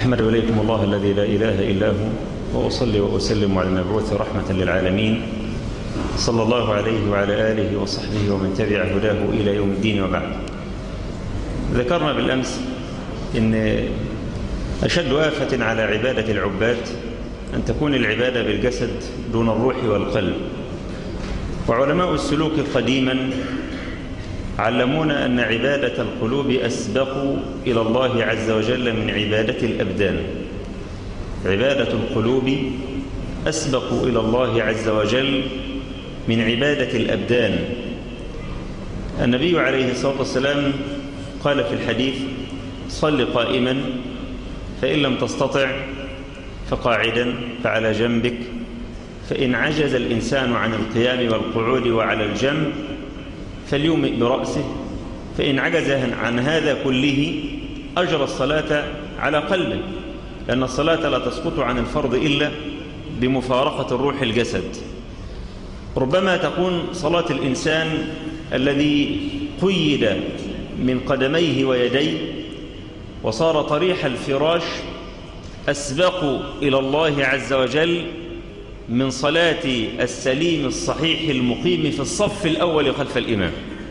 أحمد إليكم الله الذي لا إله إلا هو وأصلي وأسلم على المبعوث رحمة للعالمين صلى الله عليه وعلى آله وصحبه ومن تبع هداه إلى يوم الدين وبعد ذكرنا بالأمس أن أشد آفة على عبادة العباد أن تكون العبادة بالجسد دون الروح والقلب وعلماء السلوك قديما علمونا أن عبادة القلوب أسبق إلى الله عز وجل من عبادة الأبدان عبادة القلوب أسبق إلى الله عز وجل من عبادة الأبدان النبي عليه الصلاة والسلام قال في الحديث صل قائما فإن لم تستطع فقاعدا فعلى جنبك فإن عجز الإنسان عن القيام والقعود وعلى الجنب فليومئ برأسه فإن عجز عن هذا كله أجرى الصلاة على قلبه لأن الصلاة لا تسقط عن الفرض إلا بمفارقة الروح الجسد ربما تكون صلاة الإنسان الذي قيد من قدميه ويديه وصار طريح الفراش أسبق إلى الله عز وجل من صلاة السليم الصحيح المقيم في الصف الأول خلف الإمام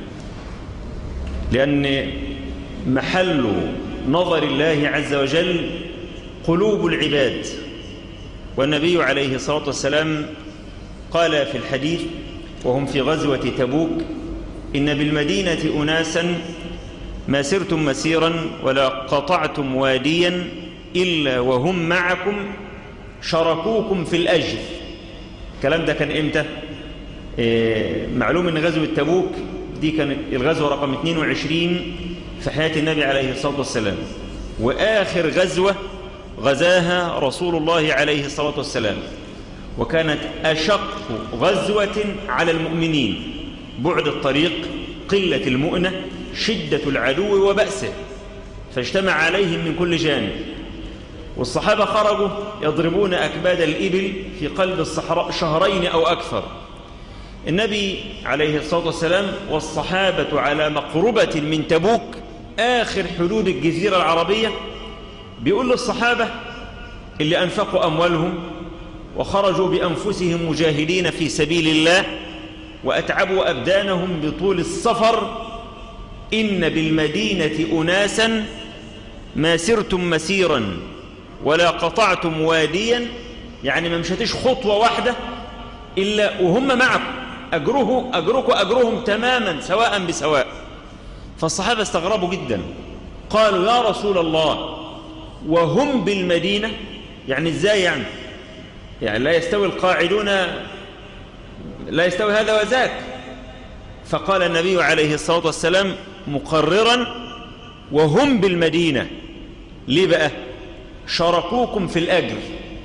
لأن محل نظر الله عز وجل قلوب العباد والنبي عليه الصلاة والسلام قال في الحديث وهم في غزوة تبوك إن بالمدينة أناسا ما سرتم مسيرا ولا قطعتم واديا إلا وهم معكم شركوكم في الأجر الكلام ده كان إمتى إيه معلوم أن غزوة تبوك دي كانت الغزوة رقم 22 في حياة النبي عليه الصلاة والسلام وآخر غزوة غزاها رسول الله عليه الصلاة والسلام وكانت أشق غزوة على المؤمنين بعد الطريق قلة المؤنة شدة العدو وبأسه فاجتمع عليهم من كل جانب والصحابة خرجوا يضربون أكباد الإبل في قلب الصحراء شهرين أو أكثر النبي عليه الصلاة والسلام والصحابة على مقربة من تبوك آخر حدود الجزيرة العربية بيقول للصحابة اللي أنفقوا أموالهم وخرجوا بأنفسهم مجاهدين في سبيل الله وأتعبوا أبدانهم بطول السفر إن بالمدينة أناسا ما سرتم مسيرا ولا قطعتم واديا يعني ما مشتش خطوة واحدة إلا وهم معكم أجره أجركم أجرهم تماما سواء بسواء فالصحابة استغربوا جدا قالوا يا رسول الله وهم بالمدينة يعني ازاي يعني يعني لا يستوي القاعدون لا يستوي هذا وذاك فقال النبي عليه الصلاة والسلام مقررا وهم بالمدينة ليه بقى شاركوكم في الأجر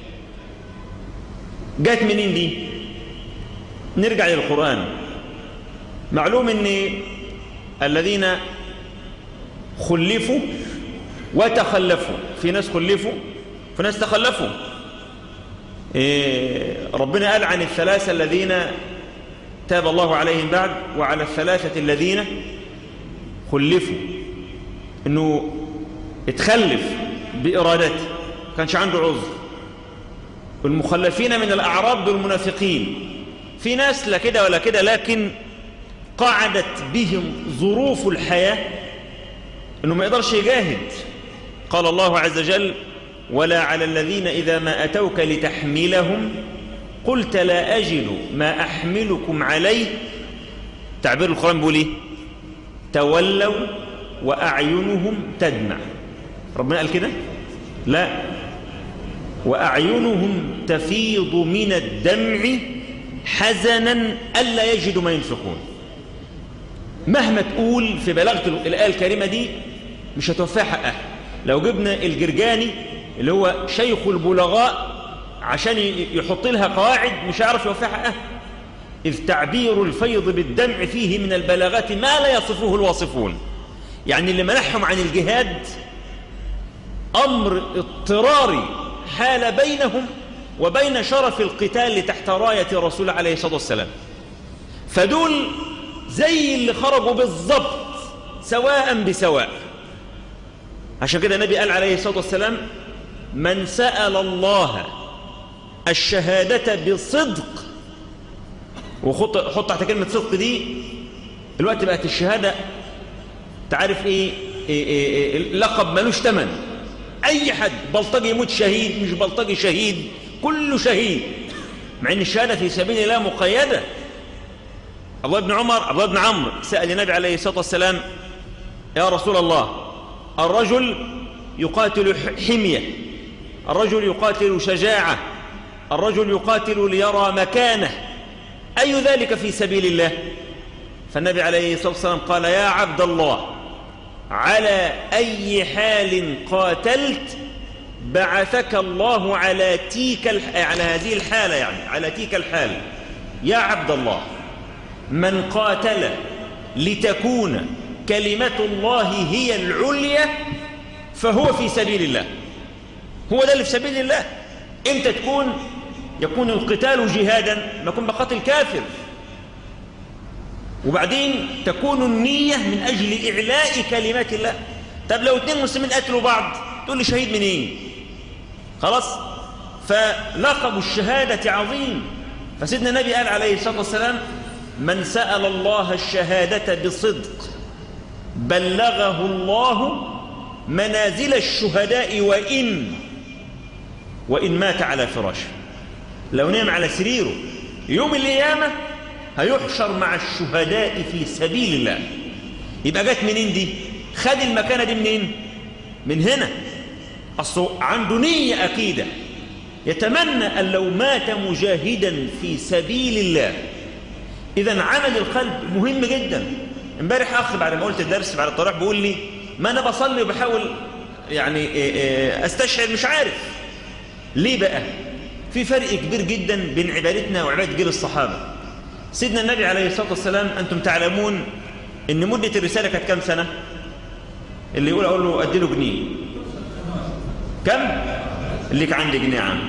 جات منين دي نرجع للقرآن معلوم ان الذين خلفوا وتخلفوا في ناس خلفوا في ناس تخلفوا إيه ربنا قال عن الثلاثة الذين تاب الله عليهم بعد وعلى الثلاثة الذين خلفوا انه اتخلف بإرادته كانش عنده عذر والمخلفين من الأعراب دول المنافقين في ناس لا كده ولا كده لكن قعدت بهم ظروف الحياة انه ما يقدرش يجاهد قال الله عز وجل ولا على الذين إذا ما أتوك لتحملهم قلت لا أجد ما أحملكم عليه تعبير القرآن بيقول إيه تولوا وأعينهم تدمع ربنا قال كده لا وأعينهم تفيض من الدمع حزنا ألا يجدوا ما ينفقون مهما تقول في بلاغة الآية الكريمة دي مش هتوفيها حقها لو جبنا الجرجاني اللي هو شيخ البلغاء عشان يحط لها قواعد مش هيعرف يوفيها حقها إذ تعبير الفيض بالدمع فيه من البلاغات ما لا يصفه الواصفون يعني اللي منحهم عن الجهاد أمر اضطراري حال بينهم وبين شرف القتال تحت راية رسول عليه الصلاة والسلام فدول زي اللي خرجوا بالضبط سواء بسواء عشان كده النبي قال عليه الصلاة والسلام من سأل الله الشهادة بصدق وحط حط تحت كلمة صدق دي الوقت بقت الشهادة تعرف ايه, إيه, إيه, إيه لقب ملوش تمن اي حد بلطجي يموت شهيد مش بلطجي شهيد كله شهيد مع ان الشهادة في سبيل الله مقيدة عبد الله بن عمر عبد الله بن عمرو سأل النبي عليه الصلاة والسلام يا رسول الله الرجل يقاتل حمية الرجل يقاتل شجاعة الرجل يقاتل ليرى مكانه أي ذلك في سبيل الله فالنبي عليه الصلاة والسلام قال يا عبد الله على أي حال قاتلت بعثك الله على تيك على هذه الحالة يعني على تيك الحال يا عبد الله من قاتل لتكون كلمة الله هي العليا فهو في سبيل الله هو ده اللي في سبيل الله امتى تكون يكون القتال جهادا ما يكون بقاتل كافر وبعدين تكون النية من أجل إعلاء كلمات الله طب لو اثنين مسلمين قتلوا بعض تقول لي شهيد منين إيه؟ خلاص فلقب الشهادة عظيم فسيدنا النبي قال عليه الصلاة والسلام من سأل الله الشهادة بصدق بلغه الله منازل الشهداء وإن وإن مات على فراشه لو نام على سريره يوم القيامة هيحشر مع الشهداء في سبيل الله يبقى جت منين دي خد المكانة دي منين من هنا أصله عنده نية أكيدة يتمنى أن لو مات مجاهدا في سبيل الله إذا عمل القلب مهم جدا امبارح أخ بعد ما قلت الدرس بعد الطريق بيقول لي ما أنا بصلي وبحاول يعني أستشعر مش عارف ليه بقى في فرق كبير جدا بين عبادتنا وعبادة جيل الصحابة سيدنا النبي عليه الصلاة والسلام أنتم تعلمون أن مدة الرسالة كانت كم سنة اللي يقول أقول له أديله جنيه كم اللي كان عندي جنيه عام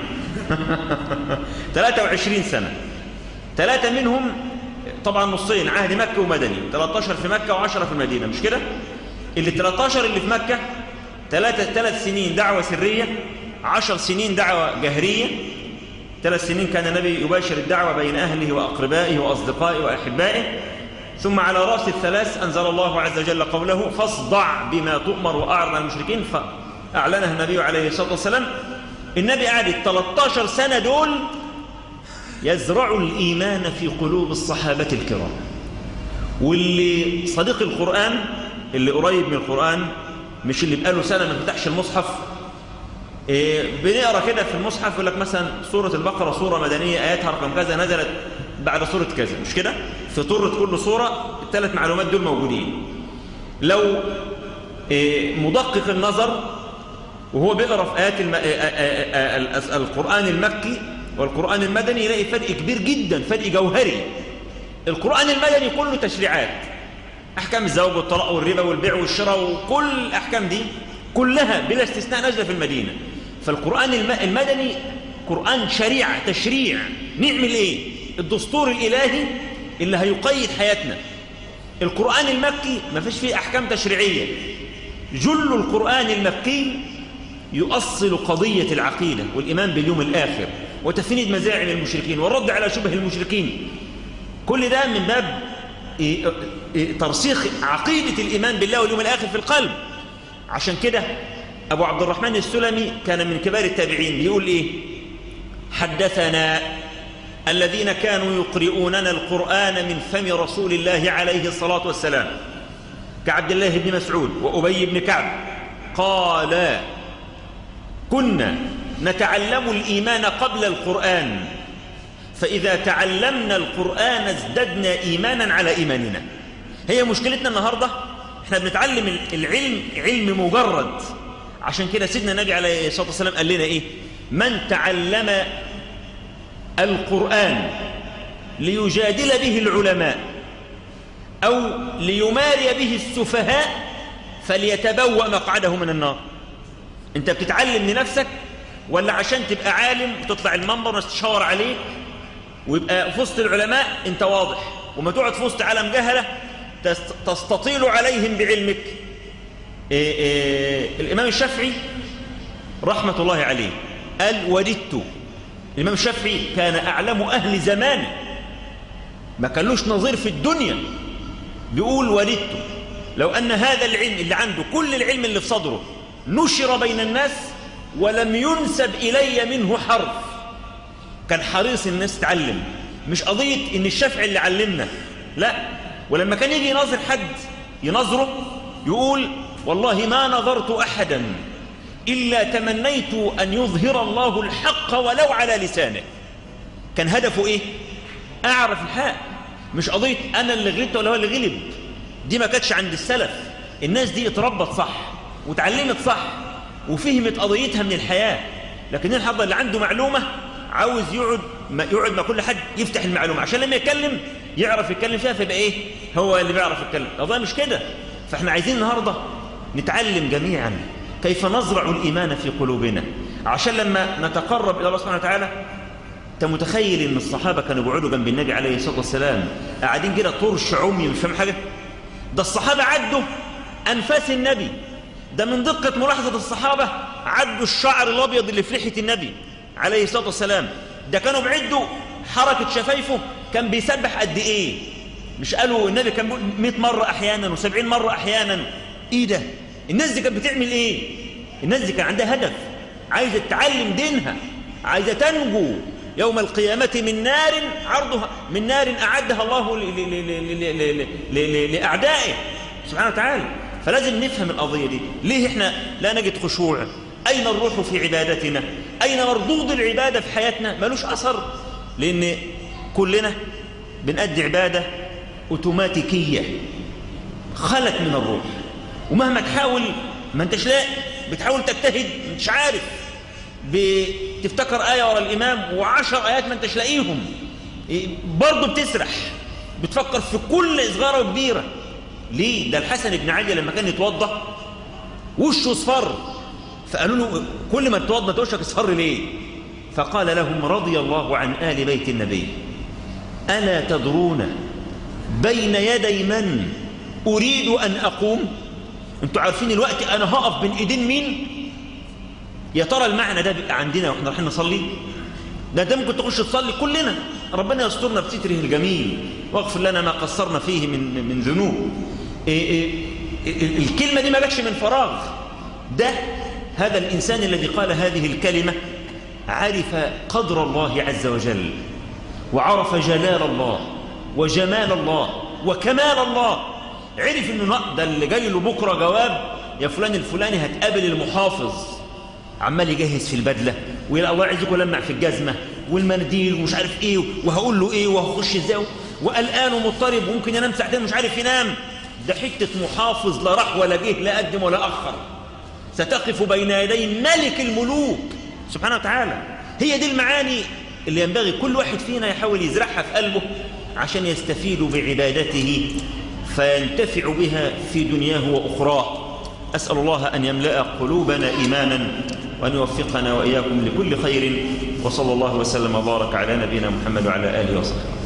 23 سنة ثلاثة منهم طبعا نصين عهد مكة ومدني 13 في مكة و10 في المدينة مش كده اللي 13 اللي في مكة ثلاثة ثلاث سنين دعوة سرية عشر سنين دعوة جهرية ثلاث سنين كان النبي يباشر الدعوة بين أهله وأقربائه وأصدقائه وأحبائه ثم على رأس الثلاث أنزل الله عز وجل قوله فاصدع بما تؤمر وأعرض عن المشركين فأعلنها النبي عليه الصلاة والسلام النبي قعد 13 سنة دول يزرع الإيمان في قلوب الصحابة الكرام واللي صديق القرآن اللي قريب من القرآن مش اللي بقاله سنة ما فتحش المصحف إيه بنقرا كده في المصحف يقول لك مثلا سورة البقرة سورة مدنية آياتها رقم كذا نزلت بعد سورة كذا مش كده في طرة كل سورة الثلاث معلومات دول موجودين لو إيه مدقق النظر وهو بيقرا في آيات الم... آآ آآ القرآن المكي والقرآن المدني يلاقي فرق كبير جدا فرق جوهري القرآن المدني كله تشريعات أحكام الزواج والطلاق والربا والبيع والشراء وكل الأحكام دي كلها بلا استثناء نازله في المدينة فالقرآن المدني قرآن شريعة تشريع نعمل ايه الدستور الإلهي اللي هيقيد حياتنا القرآن المكي ما فيش فيه أحكام تشريعية جل القرآن المكي يؤصل قضية العقيدة والإيمان باليوم الآخر وتفنيد مزاعم المشركين والرد على شبه المشركين كل ده من باب ترسيخ عقيدة الإيمان بالله واليوم الآخر في القلب عشان كده أبو عبد الرحمن السلمي كان من كبار التابعين بيقول إيه حدثنا الذين كانوا يقرؤوننا القرآن من فم رسول الله عليه الصلاة والسلام كعبد الله بن مسعود وأبي بن كعب قال كنا نتعلم الإيمان قبل القرآن فإذا تعلمنا القرآن ازددنا إيمانا على إيماننا هي مشكلتنا النهاردة احنا بنتعلم العلم علم مجرد عشان كده سيدنا النبي عليه الصلاة والسلام قال لنا ايه من تعلم القرآن ليجادل به العلماء أو ليماري به السفهاء فليتبوأ مقعده من النار انت بتتعلم لنفسك ولا عشان تبقى عالم وتطلع المنبر والناس تشاور عليك ويبقى في وسط العلماء انت واضح وما تقعد في وسط عالم جهله تستطيل عليهم بعلمك إيه إيه الإمام الشافعي رحمة الله عليه قال وددت الإمام الشافعي كان أعلم أهل زمانه ما كانلوش نظير في الدنيا بيقول وددت لو أن هذا العلم اللي عنده كل العلم اللي في صدره نشر بين الناس ولم ينسب إلي منه حرف كان حريص الناس تعلم مش قضية إن الشافعي اللي علمنا لا ولما كان يجي يناظر حد ينظره يقول والله ما نظرت أحدا إلا تمنيت أن يظهر الله الحق ولو على لسانه كان هدفه إيه أعرف الحق مش قضية أنا اللي غلبت ولا هو اللي غلب دي ما كانتش عند السلف الناس دي اتربت صح وتعلمت صح وفهمت قضيتها من الحياة لكن الحظ اللي عنده معلومة عاوز يقعد ما يقعد مع كل حد يفتح المعلومة عشان لما يتكلم يعرف يتكلم فيها فيبقى ايه هو اللي بيعرف يتكلم القضية مش كده فاحنا عايزين النهاردة نتعلم جميعا كيف نزرع الإيمان في قلوبنا عشان لما نتقرب إلى الله سبحانه وتعالى انت متخيل ان الصحابة كانوا بيقعدوا جنب النبي عليه الصلاة والسلام قاعدين كده طرش عمي مش فاهم حاجة ده الصحابة عدوا أنفاس النبي ده من دقة ملاحظة الصحابة عدوا الشعر الأبيض اللي في لحية النبي عليه الصلاة والسلام ده كانوا بعدوا حركة شفايفه كان بيسبح قد إيه مش قالوا النبي كان بيقول 100 مرة أحيانا و70 مرة أحيانا إيه ده الناس دي كانت بتعمل إيه الناس دي كان عندها هدف عايزة تتعلم دينها عايزة تنجو يوم القيامة من نار عرضها من نار أعدها الله لأعدائه سبحانه وتعالى فلازم نفهم القضية دي ليه احنا لا نجد خشوع أين الروح في عبادتنا أين مردود العبادة في حياتنا ملوش أثر لأن كلنا بنأدي عبادة أوتوماتيكية خلت من الروح ومهما تحاول ما انتش لا بتحاول تجتهد مش عارف بتفتكر آية ورا الإمام وعشر آيات ما انتش لاقيهم برضه بتسرح بتفكر في كل صغيرة وكبيرة ليه ده الحسن بن علي لما كان يتوضا وشه اصفر فقالوا له كل ما تتوضا وشك اصفر ليه فقال لهم رضي الله عن آل بيت النبي ألا تدرون بين يدي من أريد أن أقوم انتوا عارفين الوقت أنا هقف بين إيدين مين يا ترى المعنى ده بيبقى عندنا واحنا رايحين نصلي ده انت ممكن تخش تصلي كلنا ربنا يسترنا بستره الجميل واغفر لنا ما قصرنا فيه من من ذنوب إيه إيه الكلمة دي ما جاتش من فراغ ده هذا الإنسان الذي قال هذه الكلمة عرف قدر الله عز وجل وعرف جلال الله وجمال الله وكمال الله عرف انه ده اللي جاي له بكره جواب يا فلان الفلاني هتقابل المحافظ عمال يجهز في البدله ويلا الله يعزكم لمع في الجزمه والمنديل ومش عارف ايه وهقول له ايه وهخش ازاي وقلقان ومضطرب وممكن ينام ساعتين مش عارف ينام ده حته محافظ لا راح ولا جه لا قدم ولا اخر ستقف بين يدي ملك الملوك سبحانه وتعالى هي دي المعاني اللي ينبغي كل واحد فينا يحاول يزرعها في قلبه عشان يستفيد بعبادته فينتفع بها في دنياه وأخراه أسأل الله أن يملأ قلوبنا إيمانا وأن يوفقنا وإياكم لكل خير وصلى الله وسلم وبارك على نبينا محمد وعلى آله وصحبه